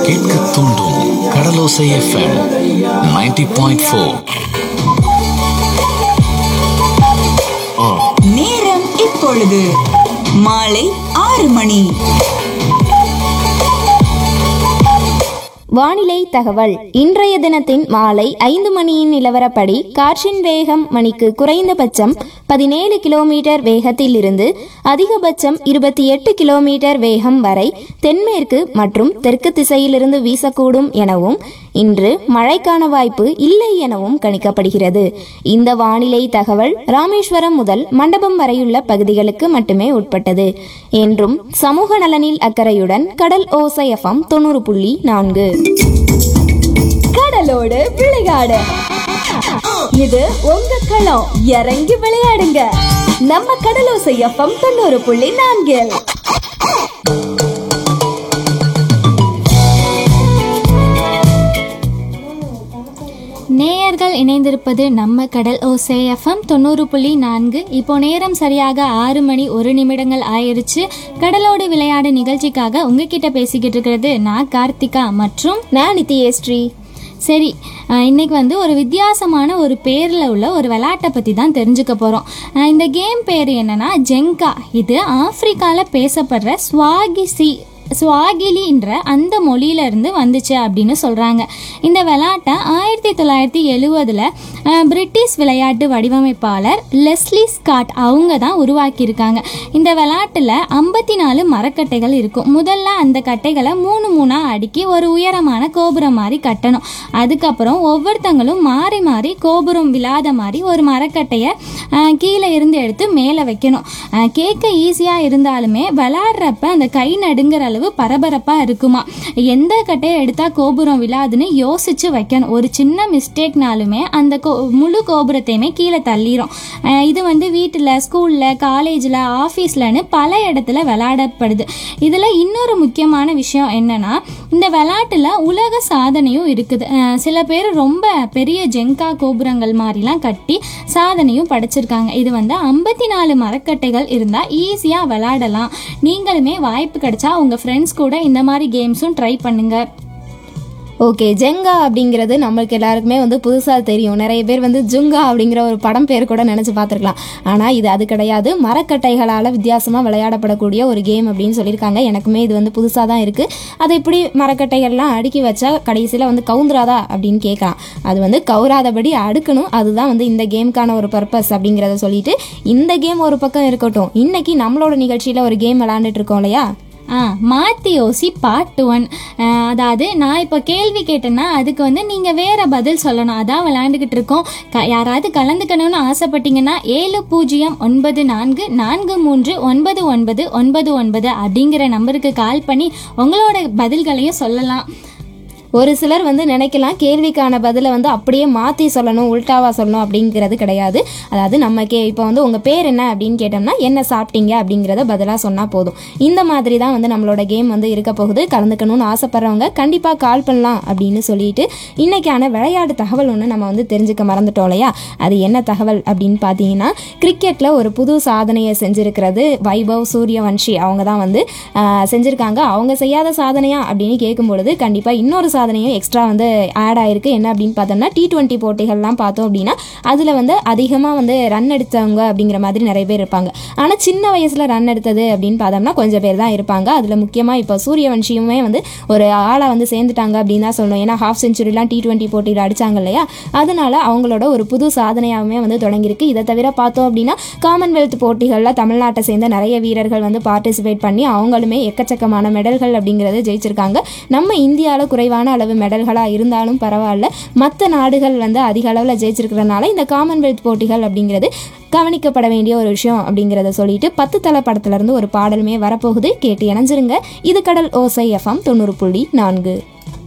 கேட்க தூண்டும் கடலோசை FM 90.4 point four நேரம் இப்பொழுது மாலை ஆறு மணி வானிலை தகவல் இன்றைய தினத்தின் மாலை ஐந்து மணியின் நிலவரப்படி காற்றின் வேகம் மணிக்கு குறைந்தபட்சம் பதினேழு கிலோமீட்டர் வேகத்தில் இருந்து அதிகபட்சம் இருபத்தி எட்டு கிலோமீட்டர் வேகம் வரை தென்மேற்கு மற்றும் தெற்கு திசையிலிருந்து வீசக்கூடும் எனவும் இன்று மழைக்கான வாய்ப்பு இல்லை எனவும் கணிக்கப்படுகிறது இந்த வானிலை தகவல் ராமேஸ்வரம் முதல் மண்டபம் வரையுள்ள பகுதிகளுக்கு மட்டுமே உட்பட்டது என்றும் சமூக நலனில் அக்கறையுடன் கடல் ஓசை எஃப்எம் தொண்ணூறு புள்ளி நான்கு கடலோடு விளையாடு இது உங்க களம் இறங்கி விளையாடுங்க நம்ம கடலோசை எஃப்எம் தொண்ணூறு புள்ளி நான்கில் நேயர்கள் இணைந்திருப்பது நம்ம கடல் ஓசை எஃப்எம் தொண்ணூறு புள்ளி நான்கு இப்போ நேரம் சரியாக ஆறு மணி ஒரு நிமிடங்கள் ஆயிருச்சு கடலோடு விளையாடு நிகழ்ச்சிக்காக உங்ககிட்ட பேசிக்கிட்டு இருக்கிறது நான் கார்த்திகா மற்றும் நான் நித்யஸ்ரீ சரி அஹ், இன்னைக்கு வந்து ஒரு வித்தியாசமான ஒரு பேரில் உள்ள ஒரு விளையாட்டை பற்றி தான் தெரிஞ்சுக்க போகிறோம் இந்த கேம் பேர் என்னன்னா ஜெங்கா இது ஆப்பிரிக்காவில் பேசப்படுற ஸ்வாகிசி ஸ்வாகிலின்ற அந்த மொழியிலேருந்து வந்துச்சு அப்படின்னு சொல்கிறாங்க இந்த விளையாட்டை ஆயிரத்தி தொள்ளாயிரத்தி எழுவதில் பிரிட்டிஷ் விளையாட்டு வடிவமைப்பாளர் லெஸ்லி ஸ்காட் அவங்க தான் உருவாக்கியிருக்காங்க இந்த விளையாட்டில் ஐம்பத்தி நாலு மரக்கட்டைகள் இருக்கும் முதல்ல அந்த கட்டைகளை மூணு மூணாக அடுக்கி ஒரு உயரமான கோபுரம் மாதிரி கட்டணும் அதுக்கப்புறம் ஒவ்வொருத்தங்களும் மாறி மாறி கோபுரம் விழாத மாதிரி ஒரு மரக்கட்டையை அஹ், கீழே இருந்து எடுத்து மேலே வைக்கணும் அஹ், கேட்க ஈஸியாக இருந்தாலுமே விளாடுறப்ப அந்த கை நடுங்கிற அளவு பரபரப்பாக இருக்குமா எந்த கட்டையை எடுத்தால் கோபுரம் விழாதுன்னு யோசிச்சு வைக்கணும் ஒரு சின்ன மிஸ்டேக்னாலுமே அந்த கோ முழு கோபுரத்தையுமே கீழே தள்ளிரும் அஹ், இது வந்து வீட்டில் ஸ்கூலில் காலேஜில் ஆஃபீஸ்லன்னு பல இடத்துல விளையாடப்படுது இதில் இன்னொரு முக்கியமான விஷயம் என்னன்னா இந்த விளையாட்டில் உலக சாதனையும் இருக்குது அஹ், சில பேர் ரொம்ப பெரிய ஜெங்கா கோபுரங்கள் மாதிரிலாம் கட்டி சாதனையும் படைச்சிருக்காங்க இது வந்து ஐம்பத்தி நாலு மரக்கட்டைகள் இருந்தால் ஈஸியாக விளையாடலாம் நீங்களுமே வாய்ப்பு கிடைச்சா உங்கள் ஃப்ரெண்ட்ஸ் கூட இந்த மாதிரி கேம்ஸும் ட்ரை பண்ணுங்கள் ஓகே ஜெங்கா அப்படிங்கிறது நம்மளுக்கு எல்லாருக்குமே வந்து புதுசாக தெரியும் நிறைய பேர் வந்து ஜுங்கா அப்படிங்கிற ஒரு படம் பேர் கூட நினச்சி பார்த்துருக்கலாம் ஆனால் இது அது கிடையாது மரக்கட்டைகளால் வித்தியாசமாக விளையாடப்படக்கூடிய ஒரு கேம் அப்படின்னு சொல்லியிருக்காங்க எனக்குமே இது வந்து புதுசாக தான் இருக்குது அதை இப்படி மரக்கட்டைகள்லாம் அடுக்கி வச்சா கடைசியில் வந்து கவுந்துராதா அப்படின்னு கேட்கலாம் அது வந்து கவுராதபடி அடுக்கணும் அதுதான் வந்து இந்த கேமுக்கான ஒரு பர்பஸ் அப்படிங்கிறத சொல்லிட்டு இந்த கேம் ஒரு பக்கம் இருக்கட்டும் இன்னைக்கு நம்மளோட நிகழ்ச்சியில் ஒரு கேம் விளாண்டுட்டு இருக்கோம் இல்லையா ஆ மாத்தி யோசி பார்ட் ஒன் அதாவது நான் இப்போ கேள்வி கேட்டேன்னா அதுக்கு வந்து நீங்கள் வேற பதில் சொல்லணும் அதான் விளையாண்டுக்கிட்டு இருக்கோம் க யாராவது கலந்துக்கணும்னு ஆசைப்பட்டீங்கன்னா ஏழு பூஜ்ஜியம் ஒன்பது நான்கு நான்கு மூன்று ஒன்பது ஒன்பது ஒன்பது ஒன்பது அப்படிங்கிற நம்பருக்கு கால் பண்ணி உங்களோட பதில்களையும் சொல்லலாம் ஒரு சிலர் வந்து நினைக்கலாம் கேள்விக்கான பதிலை வந்து அப்படியே மாற்றி சொல்லணும் உல்டாவா சொல்லணும் அப்படிங்கிறது கிடையாது அதாவது நம்ம கே இப்போ வந்து உங்கள் பேர் என்ன அப்படின்னு கேட்டோம்னா என்ன சாப்பிட்டீங்க அப்படிங்கிறத பதிலாக சொன்னால் போதும் இந்த மாதிரி தான் வந்து நம்மளோட கேம் வந்து இருக்க போகுது கலந்துக்கணும்னு ஆசைப்படுறவங்க கண்டிப்பாக கால் பண்ணலாம் அப்படின்னு சொல்லிட்டு இன்னைக்கான விளையாட்டு தகவல் ஒன்று நம்ம வந்து தெரிஞ்சுக்க மறந்துட்டோம் இல்லையா அது என்ன தகவல் அப்படின்னு பார்த்தீங்கன்னா கிரிக்கெட்டில் ஒரு புது சாதனையை செஞ்சுருக்கிறது வைபவ் சூரியவன்ஷி அவங்க தான் வந்து ஆஹ், செஞ்சுருக்காங்க அவங்க செய்யாத சாதனையா அப்படின்னு கேட்கும் பொழுது கண்டிப்பாக இன்னொரு சாதனையும் எக்ஸ்ட்ரா வந்து ஆட் ஆயிருக்கு என்ன அப்படின்னு பார்த்தோம்னா டி டுவெண்ட்டி போட்டிகள்லாம் பார்த்தோம் அப்படின்னா அதில் வந்து அதிகமாக வந்து ரன் எடுத்தவங்க அப்படிங்கிற மாதிரி நிறைய பேர் இருப்பாங்க ஆனால் சின்ன வயசில் ரன் எடுத்தது அப்படின்னு பார்த்தோம்னா கொஞ்சம் பேர் தான் இருப்பாங்க அதில் முக்கியமாக இப்போ சூரியவன்ஷியுமே வந்து ஒரு ஆளாக வந்து சேர்ந்துட்டாங்க அப்படின்னு தான் சொல்லணும் ஏன்னா ஹாஃப் செஞ்சுரிலாம் டி டுவெண்ட்டி போட்டியில் அடிச்சாங்க இல்லையா அதனால அவங்களோட ஒரு புது சாதனையாகவுமே வந்து தொடங்கியிருக்கு இதை தவிர பார்த்தோம் அப்படின்னா காமன்வெல்த் போட்டிகளில் தமிழ்நாட்டை சேர்ந்த நிறைய வீரர்கள் வந்து பார்ட்டிசிபேட் பண்ணி அவங்களுமே எக்கச்சக்கமான மெடல்கள் அப்படிங்கிறது ஜெயிச்சிருக்காங்க நம்ம இந்தியாவில் குறைவான அளவு மெடல்களாக இருந்தாலும் பரவாயில்ல மற்ற நாடுகள் வந்து அதிக அளவில் ஜெயிச்சிருக்கிறனால இந்த காமன்வெல்த் போட்டிகள் அப்படிங்கிறது கவனிக்கப்பட வேண்டிய ஒரு விஷயம் அப்படிங்கிறத சொல்லிட்டு பத்து தலை படத்துல இருந்து ஒரு பாடலுமே வரப்போகுது கேட்டு இணைஞ்சிருங்க இது கடல் ஓசை எஃப்எம் தொண்ணூறு புள்ளி நான்கு